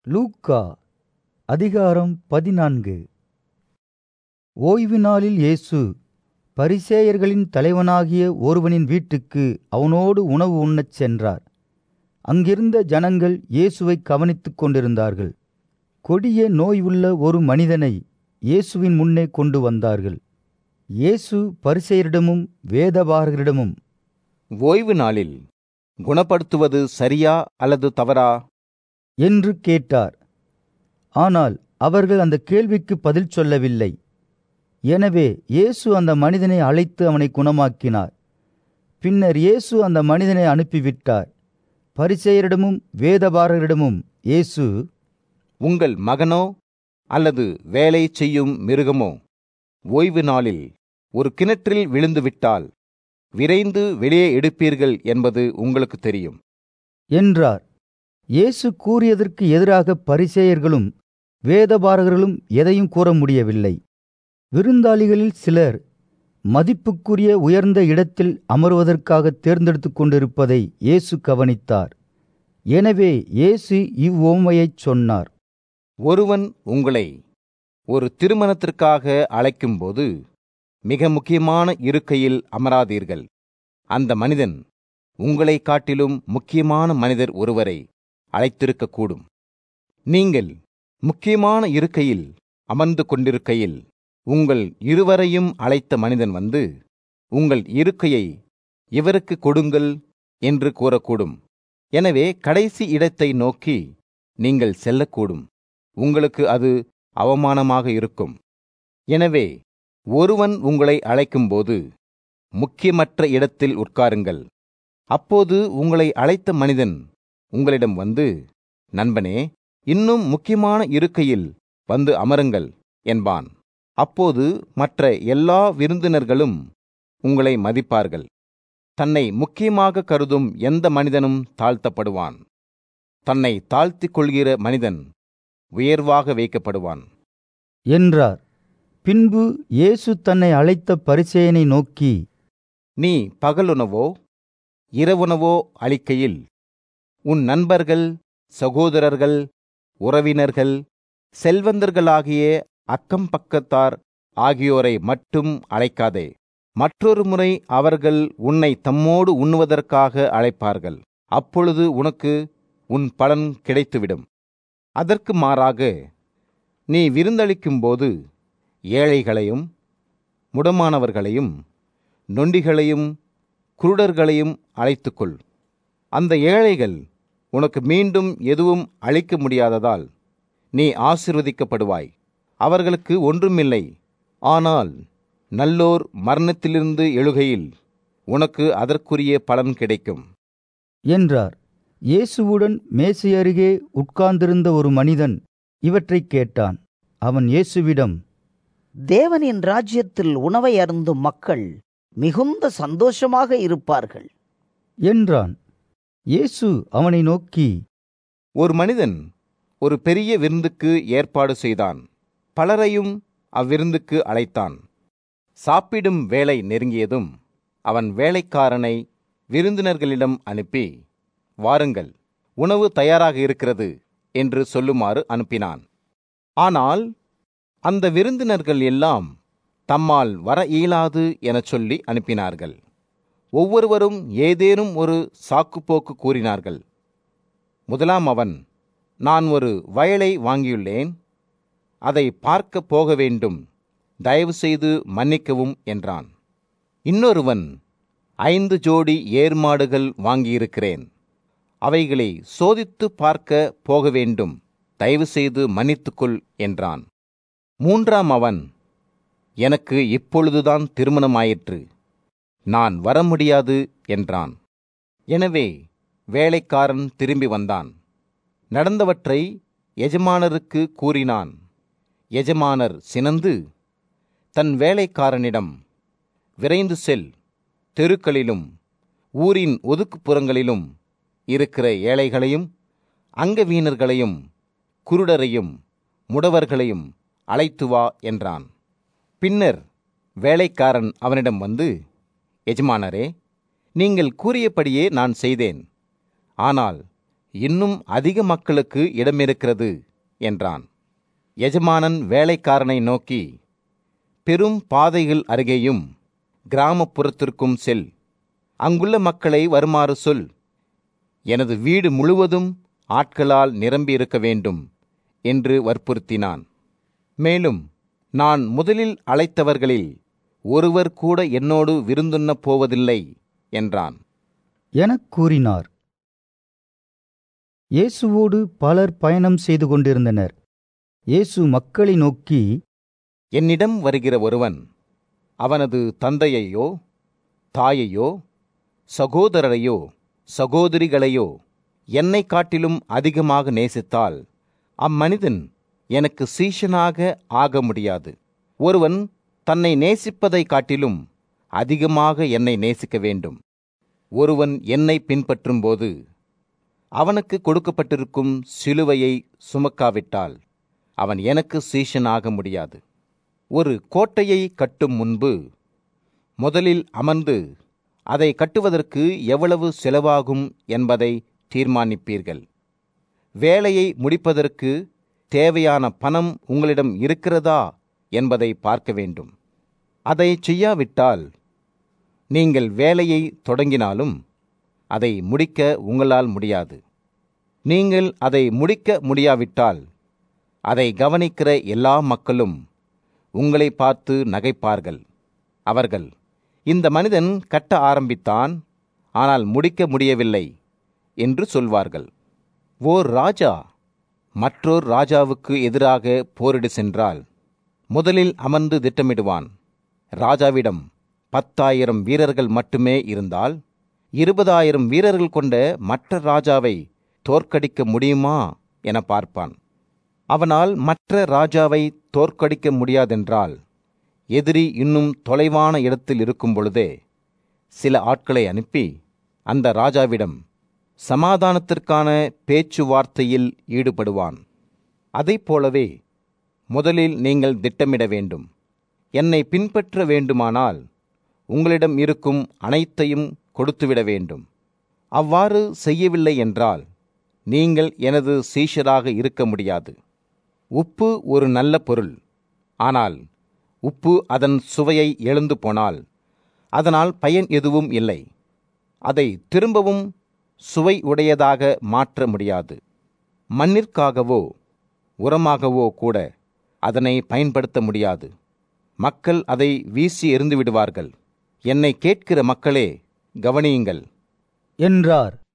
லூக்கா அதிகாரம் பதினான்கு ஓய்வு நாளில் இயேசு பரிசேயர்களின் தலைவனாகிய ஒருவனின் வீட்டுக்கு அவனோடு உணவு உண்ணச் சென்றார் அங்கிருந்த ஜனங்கள் இயேசுவை கவனித்துக் கொண்டிருந்தார்கள் கொடிய நோய் உள்ள ஒரு மனிதனை இயேசுவின் முன்னே கொண்டு வந்தார்கள் இயேசு பரிசேயரிடமும் வேதபாரகரிடமும் ஓய்வு நாளில் குணப்படுத்துவது சரியா அல்லது தவறா என்று கேட்டார் ஆனால் அவர்கள் அந்த கேள்விக்கு பதில் சொல்லவில்லை எனவே இயேசு அந்த மனிதனை அழைத்து அவனை குணமாக்கினார் பின்னர் இயேசு அந்த மனிதனை அனுப்பிவிட்டார் பரிசேயரிடமும் வேதபாரகரிடமும் இயேசு உங்கள் மகனோ அல்லது வேலை செய்யும் மிருகமோ ஓய்வு நாளில் ஒரு கிணற்றில் விழுந்துவிட்டால் விரைந்து வெளியே எடுப்பீர்கள் என்பது உங்களுக்கு தெரியும் என்றார் இயேசு கூறியதற்கு எதிராக பரிசேயர்களும் வேதபாரகர்களும் எதையும் கூற முடியவில்லை விருந்தாளிகளில் சிலர் மதிப்புக்குரிய உயர்ந்த இடத்தில் அமர்வதற்காக தேர்ந்தெடுத்துக் கொண்டிருப்பதை இயேசு கவனித்தார் எனவே இயேசு இவ்வோமையைச் சொன்னார் ஒருவன் உங்களை ஒரு திருமணத்திற்காக அழைக்கும்போது மிக முக்கியமான இருக்கையில் அமராதீர்கள் அந்த மனிதன் உங்களைக் காட்டிலும் முக்கியமான மனிதர் ஒருவரை அழைத்திருக்கக்கூடும் நீங்கள் முக்கியமான இருக்கையில் அமர்ந்து கொண்டிருக்கையில் உங்கள் இருவரையும் அழைத்த மனிதன் வந்து உங்கள் இருக்கையை இவருக்கு கொடுங்கள் என்று கூறக்கூடும் எனவே கடைசி இடத்தை நோக்கி நீங்கள் செல்லக்கூடும் உங்களுக்கு அது அவமானமாக இருக்கும் எனவே ஒருவன் உங்களை அழைக்கும்போது முக்கியமற்ற இடத்தில் உட்காருங்கள் அப்போது உங்களை அழைத்த மனிதன் உங்களிடம் வந்து நண்பனே இன்னும் முக்கியமான இருக்கையில் வந்து அமருங்கள் என்பான் அப்போது மற்ற எல்லா விருந்தினர்களும் உங்களை மதிப்பார்கள் தன்னை முக்கியமாக கருதும் எந்த மனிதனும் தாழ்த்தப்படுவான் தன்னை தாழ்த்திக் கொள்கிற மனிதன் உயர்வாக வைக்கப்படுவான் என்றார் பின்பு இயேசு தன்னை அழைத்த பரிசேயனை நோக்கி நீ பகலுணவோ இரவுணவோ அளிக்கையில் உன் நண்பர்கள் சகோதரர்கள் உறவினர்கள் செல்வந்தர்களாகிய அக்கம் பக்கத்தார் ஆகியோரை மட்டும் அழைக்காதே மற்றொரு முறை அவர்கள் உன்னை தம்மோடு உண்ணுவதற்காக அழைப்பார்கள் அப்பொழுது உனக்கு உன் பலன் கிடைத்துவிடும் அதற்கு மாறாக நீ விருந்தளிக்கும்போது ஏழைகளையும் முடமானவர்களையும் நொண்டிகளையும் குருடர்களையும் அழைத்துக்கொள் அந்த ஏழைகள் உனக்கு மீண்டும் எதுவும் அளிக்க முடியாததால் நீ ஆசிர்வதிக்கப்படுவாய் அவர்களுக்கு ஒன்றுமில்லை ஆனால் நல்லோர் மரணத்திலிருந்து எழுகையில் உனக்கு அதற்குரிய பலன் கிடைக்கும் என்றார் இயேசுவுடன் மேசை அருகே உட்கார்ந்திருந்த ஒரு மனிதன் இவற்றைக் கேட்டான் அவன் இயேசுவிடம் தேவனின் ராஜ்யத்தில் உணவை அருந்தும் மக்கள் மிகுந்த சந்தோஷமாக இருப்பார்கள் என்றான் இயேசு அவனை நோக்கி ஒரு மனிதன் ஒரு பெரிய விருந்துக்கு ஏற்பாடு செய்தான் பலரையும் அவ்விருந்துக்கு அழைத்தான் சாப்பிடும் வேலை நெருங்கியதும் அவன் வேலைக்காரனை விருந்தினர்களிடம் அனுப்பி வாருங்கள் உணவு தயாராக இருக்கிறது என்று சொல்லுமாறு அனுப்பினான் ஆனால் அந்த விருந்தினர்கள் எல்லாம் தம்மால் வர இயலாது எனச் சொல்லி அனுப்பினார்கள் ஒவ்வொருவரும் ஏதேனும் ஒரு சாக்குப்போக்கு கூறினார்கள் முதலாம் அவன் நான் ஒரு வயலை வாங்கியுள்ளேன் அதை பார்க்க போக வேண்டும் தயவு செய்து மன்னிக்கவும் என்றான் இன்னொருவன் ஐந்து ஜோடி ஏர்மாடுகள் வாங்கியிருக்கிறேன் அவைகளை சோதித்து பார்க்க போக வேண்டும் தயவு செய்து மன்னித்துக்கொள் என்றான் மூன்றாம் அவன் எனக்கு இப்பொழுதுதான் திருமணமாயிற்று நான் வர முடியாது என்றான் எனவே வேலைக்காரன் திரும்பி வந்தான் நடந்தவற்றை எஜமானருக்கு கூறினான் எஜமானர் சினந்து தன் வேலைக்காரனிடம் விரைந்து செல் தெருக்களிலும் ஊரின் ஒதுக்குப்புறங்களிலும் இருக்கிற ஏழைகளையும் அங்கவீனர்களையும் குருடரையும் முடவர்களையும் அழைத்து வா என்றான் பின்னர் வேலைக்காரன் அவனிடம் வந்து எஜமானரே நீங்கள் கூறியபடியே நான் செய்தேன் ஆனால் இன்னும் அதிக மக்களுக்கு இடமிருக்கிறது என்றான் எஜமானன் வேலைக்காரனை நோக்கி பெரும் பாதைகள் அருகேயும் கிராமப்புறத்திற்கும் செல் அங்குள்ள மக்களை வருமாறு சொல் எனது வீடு முழுவதும் ஆட்களால் நிரம்பியிருக்க வேண்டும் என்று வற்புறுத்தினான் மேலும் நான் முதலில் அழைத்தவர்களில் ஒருவர் கூட என்னோடு விருந்துண்ணப் போவதில்லை என்றான் எனக் கூறினார் இயேசுவோடு பலர் பயணம் செய்து கொண்டிருந்தனர் இயேசு மக்களை நோக்கி என்னிடம் வருகிற ஒருவன் அவனது தந்தையையோ தாயையோ சகோதரரையோ சகோதரிகளையோ என்னை காட்டிலும் அதிகமாக நேசித்தால் அம்மனிதன் எனக்கு சீஷனாக ஆக முடியாது ஒருவன் தன்னை நேசிப்பதை காட்டிலும் அதிகமாக என்னை நேசிக்க வேண்டும் ஒருவன் என்னை பின்பற்றும்போது அவனுக்கு கொடுக்கப்பட்டிருக்கும் சிலுவையை சுமக்காவிட்டால் அவன் எனக்கு சீஷனாக முடியாது ஒரு கோட்டையை கட்டும் முன்பு முதலில் அமர்ந்து அதை கட்டுவதற்கு எவ்வளவு செலவாகும் என்பதை தீர்மானிப்பீர்கள் வேலையை முடிப்பதற்கு தேவையான பணம் உங்களிடம் இருக்கிறதா என்பதை பார்க்க வேண்டும் அதை செய்யாவிட்டால் நீங்கள் வேலையை தொடங்கினாலும் அதை முடிக்க உங்களால் முடியாது நீங்கள் அதை முடிக்க முடியாவிட்டால் அதை கவனிக்கிற எல்லா மக்களும் உங்களை பார்த்து நகைப்பார்கள் அவர்கள் இந்த மனிதன் கட்ட ஆரம்பித்தான் ஆனால் முடிக்க முடியவில்லை என்று சொல்வார்கள் ஓர் ராஜா மற்றொரு ராஜாவுக்கு எதிராக போரிடு சென்றால் முதலில் அமர்ந்து திட்டமிடுவான் ராஜாவிடம் பத்தாயிரம் வீரர்கள் மட்டுமே இருந்தால் இருபதாயிரம் வீரர்கள் கொண்ட மற்ற ராஜாவை தோற்கடிக்க முடியுமா என பார்ப்பான் அவனால் மற்ற ராஜாவை தோற்கடிக்க முடியாதென்றால் எதிரி இன்னும் தொலைவான இடத்தில் இருக்கும் பொழுதே சில ஆட்களை அனுப்பி அந்த ராஜாவிடம் சமாதானத்திற்கான பேச்சுவார்த்தையில் ஈடுபடுவான் அதைப் போலவே முதலில் நீங்கள் திட்டமிட வேண்டும் என்னை பின்பற்ற வேண்டுமானால் உங்களிடம் இருக்கும் அனைத்தையும் கொடுத்துவிட வேண்டும் அவ்வாறு செய்யவில்லை என்றால் நீங்கள் எனது சீஷராக இருக்க முடியாது உப்பு ஒரு நல்ல பொருள் ஆனால் உப்பு அதன் சுவையை எழுந்து போனால் அதனால் பயன் எதுவும் இல்லை அதை திரும்பவும் சுவை உடையதாக மாற்ற முடியாது மண்ணிற்காகவோ உரமாகவோ கூட அதனை பயன்படுத்த முடியாது மக்கள் அதை வீசி எறிந்து விடுவார்கள் என்னை கேட்கிற மக்களே கவனியுங்கள் என்றார்